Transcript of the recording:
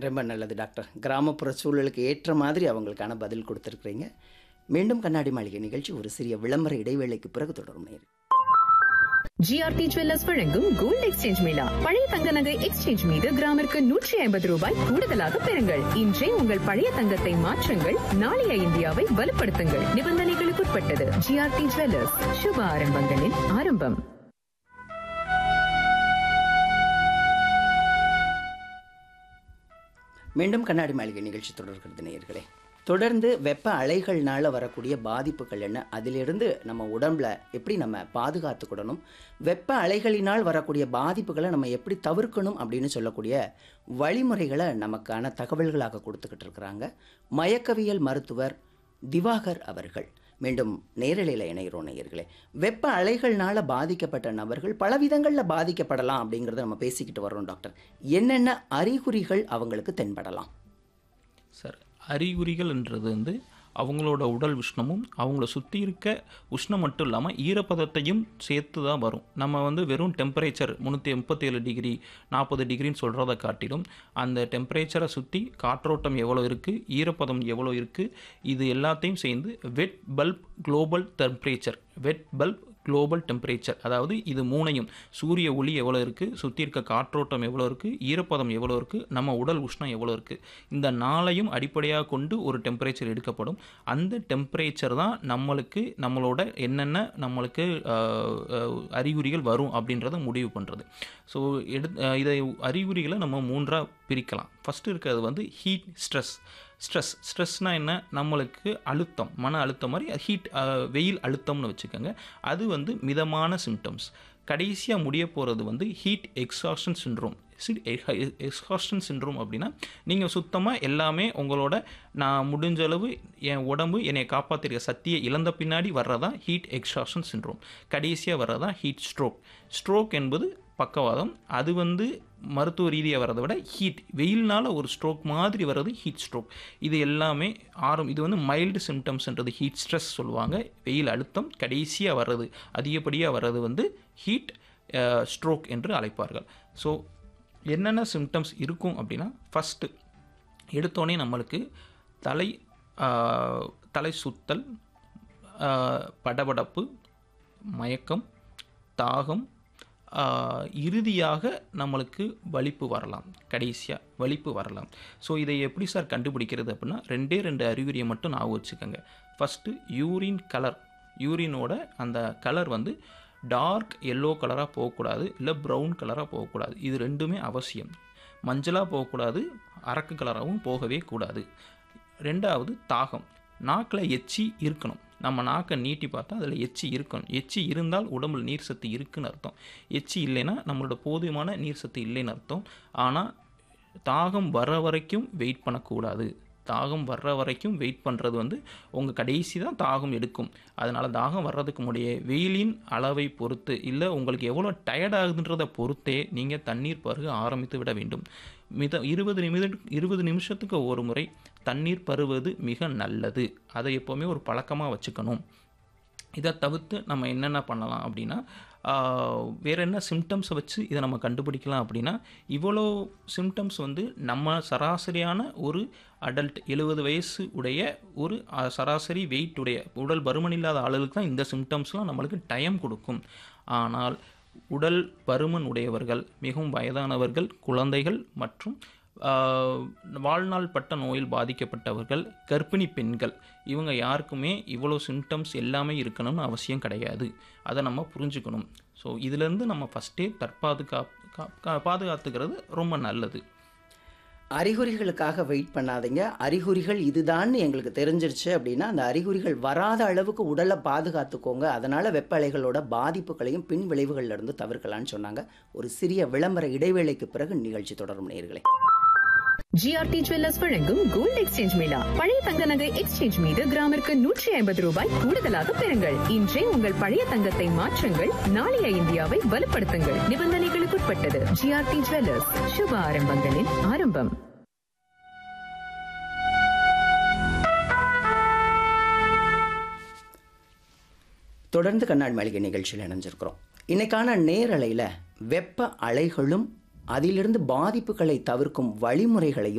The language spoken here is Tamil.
ரொம்ப நல்லது டாக்டர் கிராமப்புற சூழலுக்கு ஏற்ற மாதிரி அவங்களுக்கான பதில் கொடுத்துருக்குறீங்க மீண்டும் கண்ணாடி மாளிகை நிகழ்ச்சி ஒரு சிறிய விளம்பர இடைவேளைக்கு பிறகு தொடரும் நேரம் ஜிஆர்டி ஜுவல்லர்ஸ் வழங்கும் கோல்ட் எக்ஸ்சேஞ்ச் மேளா பழைய தங்க நகை எக்ஸ்சேஞ்ச் மீது கிராமிற்கு நூற்றி ஐம்பது ரூபாய் கூடுதலாக பெறுங்கள் இன்றே உங்கள் பழைய தங்கத்தை மாற்றுங்கள் நாளைய இந்தியாவை வலுப்படுத்துங்கள் நிபந்தனைகளுக்குட்பட்டது ஜிஆர்டி ஜுவல்லர்ஸ் சுப ஆரம்பங்களின் ஆரம்பம் மீண்டும் கண்ணாடி மாளிகை நிகழ்ச்சி தொடர்கிறது நேயர்களே தொடர்ந்து வெப்ப அலைகள்னால வரக்கூடிய பாதிப்புகள் என்ன அதிலிருந்து நம்ம உடம்புல எப்படி நம்ம பாதுகாத்துக்கிடணும் வெப்ப அலைகளினால் வரக்கூடிய பாதிப்புகளை நம்ம எப்படி தவிர்க்கணும் அப்படின்னு சொல்லக்கூடிய வழிமுறைகளை நமக்கான தகவல்களாக கொடுத்துக்கிட்டு இருக்கிறாங்க மயக்கவியல் மருத்துவர் திவாகர் அவர்கள் மீண்டும் நேரலையில் இணைகிறோம் நேயர்களே வெப்ப அலைகள்னால பாதிக்கப்பட்ட நபர்கள் பல விதங்களில் பாதிக்கப்படலாம் அப்படிங்கிறத நம்ம பேசிக்கிட்டு வர்றோம் டாக்டர் என்னென்ன அறிகுறிகள் அவங்களுக்கு தென்படலாம் சார் அறிகுறிகள்ன்றது வந்து அவங்களோட உடல் உஷ்ணமும் அவங்கள சுற்றி இருக்க உஷ்ணம் மட்டும் இல்லாமல் ஈரப்பதத்தையும் சேர்த்து தான் வரும் நம்ம வந்து வெறும் டெம்பரேச்சர் முந்நூற்றி முப்பத்தேழு டிகிரி நாற்பது டிகிரின்னு சொல்கிறத காட்டிலும் அந்த டெம்பரேச்சரை சுற்றி காற்றோட்டம் எவ்வளோ இருக்குது ஈரப்பதம் எவ்வளோ இருக்குது இது எல்லாத்தையும் சேர்ந்து wet bulb global temperature wet bulb global temperature அதாவது இது மூணையும் சூரிய ஒளி எவ்வளோ இருக்குது சுற்றி இருக்க காற்றோட்டம் எவ்வளோ இருக்குது ஈரப்பதம் எவ்வளோ இருக்குது நம்ம உடல் உஷ்ணம் எவ்வளோ இருக்குது இந்த நாளையும் அடிப்படையாக கொண்டு ஒரு டெம்பரேச்சர் எடுக்கப்படும் அந்த டெம்பரேச்சர் தான் நம்மளுக்கு நம்மளோட என்னென்ன நம்மளுக்கு ஆஹ், ஆஹ், அறிகுறிகள் வரும் அப்படின்றத முடிவு பண்ணுறது ஸோ எடு ஆஹ், இதை அறிகுறிகளை நம்ம மூன்றாக பிரிக்கலாம் ஃபஸ்ட்டு இருக்கிறது வந்து ஹீட் ஸ்ட்ரெஸ் ஸ்ட்ரெஸ் ஸ்ட்ரெஸ்னால் என்ன நம்மளுக்கு அழுத்தம் மன அழுத்தம் மாதிரி ஹீட் வெயில் அழுத்தம்னு வச்சுக்கோங்க அது வந்து மிதமான சிம்டம்ஸ் கடைசியாக முடிய போகிறது வந்து heat exhaustion syndrome exhaustion syndrome அப்படின்னா நீங்கள் சுத்தமாக எல்லாமே உங்களோட நான் முடிஞ்ச அளவு என் உடம்பு என்னை காப்பாற்றிருக்க சக்தியை இழந்த பின்னாடி வர்றதா ஹீட் எக்ஸாஷன் சின்ட்ரோம் கடைசியாக வர்றதா ஹீட் ஸ்ட்ரோக் ஸ்ட்ரோக் என்பது பக்கவாதம் அது வந்து மருத்துவ ரீதியாக வர்றதை விட ஹீட் வெயில்னால ஒரு ஸ்ட்ரோக் மாதிரி வர்றது ஹீட் ஸ்ட்ரோக் இது எல்லாமே ஆரம் இது வந்து மைல்டு சிம்டம்ஸ்ன்றது ஹீட் ஸ்ட்ரெஸ் சொல்லுவாங்க வெயில் அழுத்தம் கடைசியாக வர்றது அதிகப்படியாக வர்றது வந்து ஹீட் ஸ்ட்ரோக் என்று அழைப்பார்கள் ஸோ என்னென்ன சிம்டம்ஸ் இருக்கும் அப்படின்னா ஃபஸ்ட்டு எடுத்தோடனே நம்மளுக்கு தலை ஆஹ், தலை சுத்தல் ஆஹ், படபடப்பு மயக்கம் தாகம் ஆஹ், இறுதியாக நம்மளுக்கு வலிப்பு வரலாம் கடைசியாக வலிப்பு வரலாம் ஸோ இதை எப்படி சார் கண்டுபிடிக்கிறது அப்படின்னா ரெண்டே ரெண்டு அறிகுறியை மட்டும் ஞாபகம் வச்சுக்கோங்க ஃபஸ்ட்டு யூரின் கலர் யூரினோட அந்த கலர் வந்து டார்க் எல்லோ கலராக போகக்கூடாது இல்லை ப்ரௌன் கலராக போகக்கூடாது இது ரெண்டுமே அவசியம் மஞ்சளாக போகக்கூடாது அரக்கு கலராகவும் போகவே கூடாது ரெண்டாவது தாகம் நாக்கில் எச்சி இருக்கணும் நம்ம நாக்கை நீட்டி பார்த்தா அதில் எச்சி இருக்கணும் எச்சி இருந்தால் உடம்புல நீர் சத்து இருக்குன்னு அர்த்தம் எச்சி இல்லைன்னா நம்மளோட போதுமான நீர் சத்து இல்லைன்னு அர்த்தம் ஆனால் தாகம் வர வரைக்கும் வெயிட் பண்ணக்கூடாது தாகம் வர்ற வரைக்கும் வெயிட் பண்ணுறது வந்து உங்கள் கடைசி தான் தாகம் எடுக்கும் அதனால் தாகம் வர்றதுக்கு முடிய வெயிலின் அளவை பொறுத்து இல்லை உங்களுக்கு எவ்வளோ டயர்ட் ஆகுதுன்றதை பொறுத்தே நீங்கள் தண்ணீர் பருக ஆரம்பித்து விட வேண்டும் மித இருபது நிமிட இருபது நிமிஷத்துக்கு ஒரு முறை தண்ணீர் பருவது மிக நல்லது அதை எப்போவுமே ஒரு பழக்கமாக வச்சுக்கணும் இதை தவிர்த்து நம்ம என்னென்ன பண்ணலாம் அப்படின்னா ஆஹ், வேற என்ன சிம்டம்ஸை வச்சு இதை நம்ம கண்டுபிடிக்கலாம் அப்படின்னா இவ்வளோ சிம்டம்ஸ் வந்து நம்ம சராசரியான ஒரு அடல்ட் எழுபது வயசு உடைய ஒரு ஆஹ், சராசரி வெயிட் உடைய உடல் பருமன் இல்லாத ஆளுகளுக்கு தான் இந்த சிம்டம்ஸ்லாம் நம்மளுக்கு டைம் கொடுக்கும் ஆனால் உடல் பருமன் உடையவர்கள் மிகவும் வயதானவர்கள் குழந்தைகள் மற்றும் ஆஹ், வாழ்நாள் பட்ட நோயில் பாதிக்கப்பட்டவர்கள் கர்ப்பிணி பெண்கள் இவங்க யாருக்குமே இவ்வளோ சிம்டம்ஸ் எல்லாமே இருக்கணும்னு அவசியம் கிடையாது அதை நம்ம புரிஞ்சுக்கணும் ஸோ இதுலேருந்து நம்ம ஃபஸ்ட்டே தற்பாதுகா கா- கா- பாதுகாத்துக்கிறது ரொம்ப நல்லது அறிகுறிகளுக்காக வெயிட் பண்ணாதீங்க அறிகுறிகள் இதுதான்னு எங்களுக்கு தெரிஞ்சிருச்சு அப்படின்னா அந்த அறிகுறிகள் வராத அளவுக்கு உடலை பாதுகாத்துக்கோங்க அதனால் வெப்ப அலைகளோட பாதிப்புகளையும் பின் விளைவுகள்ல இருந்து தவிர்க்கலாம்னு சொன்னாங்க ஒரு சிறிய விளம்பர இடைவேளைக்கு பிறகு நிகழ்ச்சி தொடரும் நேயர்களே ஜிஆர்டி ஜுவல்லர்ஸ் வழங்கும் கோல்ட் எக்ஸ்சேஞ்ச் மேளா பழைய தங்க நகை எக்ஸ்சேஞ்ச் மீது கிராமிற்கு நூற்றி ஐம்பது ரூபாய் கூடுதலாக பெறுங்கள் இன்றே உங்கள் பழைய தங்கத்தை மாற்றுங்கள் நாளைய இந்தியாவை வலுப்படுத்துங்கள் நிபந்தனைகளுக்குட்பட்டது ஜிஆர்டி ஜுவல்லர்ஸ் சுப ஆரம்பங்களின் ஆரம்பம் தொடர்ந்து கண்ணாடி மாளிகை நிகழ்ச்சியில் இணைஞ்சிருக்கிறோம் இன்னைக்கான நேரலையில் வெப்ப அலைகளும் அதிலிருந்து பாதிப்புகளை தவிர்க்கும் வழிமுறைகளையும்